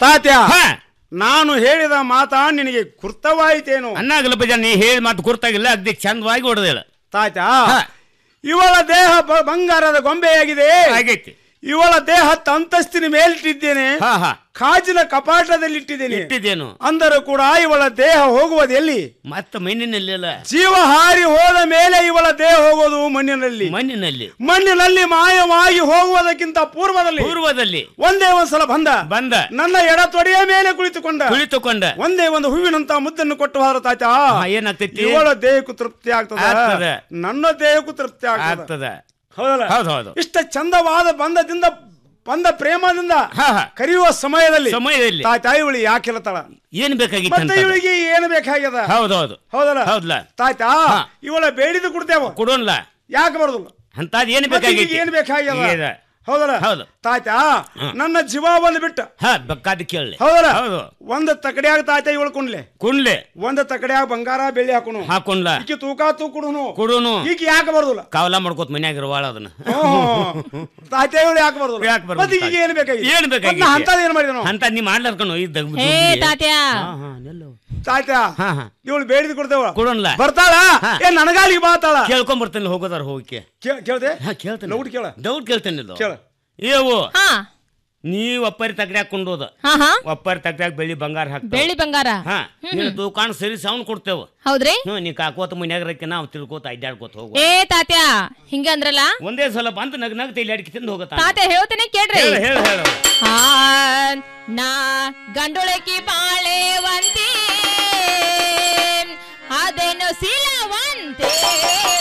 ತಾತ್ಯ ಹಾ ನಾನು ಹೇಳಿದ ಮಾತಾ ನಿನಗೆ ಕೃತವಾಯಿತೇನು ಅನ್ನಾಗಲ್ಲ ಬಜ ನೀ ಹೇಳಿ ಮಾತು ಗುರ್ತಾಗಿಲ್ಲ ಅಗ್ದಿ ಚಂದವಾಗಿ ಹೊಡೆದಿಲ್ಲ ತಾತ್ಯ ಹಾ. ಇವಳ ದೇಹ ಬ- ಬಂಗಾರದ ಗೊಂಬೆಯಾಗಿದೆ ಆಗೈತಿ ಇವಳ ದೇಹ ಅಂತಸ್ತಿನ ಮೇಲಿಟ್ಟಿದ್ದೇನೆ ಹಾ ಹಾ ಕಾಜಿನ ಕಪಾಟದಲ್ಲಿಟ್ಟಿದ್ದೇನೆ ಇಟ್ಟಿದ್ದೇನು ಅಂದರೂ ಕೂಡ ಇವಳ ದೇಹ ಹೋಗುವುದು ಎಲ್ಲಿ ಮತ್ತೆ ಮಣ್ಣಿನಲ್ಲಿಲ್ಲ ಜೀವ ಹಾರಿ ಹೋದ ಮೇಲೆ ಇವಳ ದೇಹ ಹೋಗೋದು ಮಣ್ಣಿನಲ್ಲಿ ಮಣ್ಣಿನಲ್ಲಿ ಮಣ್ಣಿನಲ್ಲಿ ಮಾಯವಾಗಿ ಹೋಗುವುದಕ್ಕಿಂತ ಪೂರ್ವದಲ್ಲಿ ಪೂರ್ವದಲ್ಲಿ ಒಂದೇ ಒಂದ್ಸಲ ಬಂದ ಬಂದ ನನ್ನ ಎಡ ತೊಡೆಯ ಮೇಲೆ ಕುಳಿತುಕೊಂಡ ಕುಳಿತುಕೊಂಡ ಒಂದೇ ಒಂದು ಹೂವಿನಂತ ಮುದ್ದನ್ನು ಕೊಟ್ಟು ಹೋದ್ರ ತಾತ ಹಾ, ಏನಾಗ್ತೈತಿ ಇವಳ ದೇಹಕ್ಕೂ ತೃಪ್ತಿ ಆಗ್ತದ ಆಗ್ತದೆ. ನನ್ನ ದೇಹಕ್ಕೂ ತೃಪ್ತಿ ಆಗ್ತದ ಆಗ್ತದ ಹೌದಲ್ಲ ಹೌದು ಹೌದು ಇಷ್ಟ ಚಂದವಾದ ಬಂಧದಿಂದ ಬಂದ ಪ್ರೇಮದಿಂದ ಹಾ ಹಾ ಕರೆಯುವ ಸಮಯದಲ್ಲಿ ಸಮಯದಲ್ಲಿ ತಾತ ಇವಳಿ ಯಾಕೆ ಹೇಳ್ತಾಳ ಏನ್ ಬೇಕಾಗಿತ್ತು ಮತ್ತೆ ಅಂತ ಇವಳಿಗೆ ಏನು ಬೇಕಾಗ್ಯದ ಹೌದು ಹೌದು ಹೌದಲ್ಲ ಹೌದ್ಲ ತಾಯ್ತಾ ಹಾ. ಇವಳ ಬೇಡಿದು ಕೊಡ್ತೇವ ಕೊಡೋನ್ಲ ಯಾಕೆ ಬರೋದಿಲ್ಲ ಅಂತದ್ ಏನ್ ಮತ್ತೆ ಬೇಕಾಗಿತ್ತು ಈಗ ಏನ್ ಬೇಕಾಗ್ಯದ ಏನ? ಹೌದಲ್ಲ ಹೌದು. ತಾಯ್ತಾ ನನ್ನ ಜೀವ ಬಂದು ಬಿಟ್ಟ ಹಾ ಬೇಕಾದ ಕೇಳಲಿ ಹೌದಲ್ಲ ಹೌದು ಒಂದು ತಕಡಿಯಾಗ ತಾಯ್ತ ಇವಳು ಕುಣ್ಲೆ ಕುಣ್ಲೆ ಒಂದು ತಕಡಿಯಾಗ ಬಂಗಾರ ಬೆಳ್ಳಿ ಹಾಕುನು ಹಾಕೊಂಡ್ಲ ಈಕಿ ತೂಕ ತೂಕುಡುನು ಕೊಡೋನು ಈಗ ಯಾಕೆ ಬರೋದಿಲ್ಲ ಕಾವಲ ಮಾಡ್ಕೋತ ಮನ್ಯಾಗ ಇರುವಾಳ ಅದನ್ನ ತಾಯ್ತ ಇವಳು ಯಾಕೆ ಬರೋದಿಲ್ಲ ಯಾಕ್ ಬರೋದಿಲ್ಲ ಮತ್ತೆ ಈಗ ಏನು ಬೇಕಾಗಿತ್ತು ಏನ್ ಬೇಕಾಗಿತ್ತು? ಅಂತ ಏನ್ ಮಾಡಿದ ನಾವು ಅಂತ ನೀ ಮಾಡ್ಲಾರ್ಕೊಂಡು ಇದ್ದ ಹೇ ತಾತ್ಯ ತಾಯ್ತ ಹಾ ಹಾ ಇವಳು ಬೇಡಿದ್ ಕೊಡ್ತೇವ ಕೊಡೋನ್ಲ ಬರ್ತಾಳ ಹಾ. ಏ ನನಗಾಲಿಗೆ ಬಾತಾಳ ಕೇಳ್ಕೊಂಡ್ ಬರ್ತೇನೆ ಹೋಗೋದಾರ ಹೋಗಕ್ಕೆ ಕೇಳ್ದೆ ಹಾ ಕೇಳ್ತೇನೆ ಲೌಡ್ ಕೇಳ ಡೌಟ್ ಕೇಳ್ತೇನೆ ಇದು ಕೇಳ ಏವು ಹಾ ನೀವ್ ಒಪ್ಪರಿ ತಗಡಿ ಹಾಕೊಂಡೋದ ಹಾ ಹಾ ಒಪ್ಪರಿ ತಗಡ್ಯಾಗ ಬೆಳ್ಳಿ ಬಂಗಾರ ಹಾಕ್ತಾವ ಬೆಳ್ಳಿ ಬಂಗಾರ ಹಾ ನೀನು ತೂಕಾಣ ಸರಿ ಸೌಂಡ್ ಕೊಡ್ತೇವ ಹೌದ್ರಿ ಹ್ಞೂ ನೀ ಕಾಕೋತ ಮನ್ಯಾಗ ರಕ್ಕೆ ನಾವು ತಿಳ್ಕೋತ ಅಡ್ಡಾಡ್ಕೋತ ಹೋಗುವ ಏ ತಾತ್ಯ ಹಿಂಗ ಅಂದ್ರಲ್ಲ ಒಂದೇ ಸಲ ಬಂತು ನಗ್ ನಗ್ ತೈಲಿ ಅಡಿಕೆ ತಿಂದು ಹೋಗತ್ತ ತಾತ್ಯ ಹೇಳ್ತೇನೆ ಕೇಳ್ರಿ ಹೇಳ ಹೇಳ ಹೇಳ ಆ ನಾ ಗಂಡುಳಕಿ ಬಾಳೆವಂತಿ ಅದೇನು ಶೀಲವಂತೆ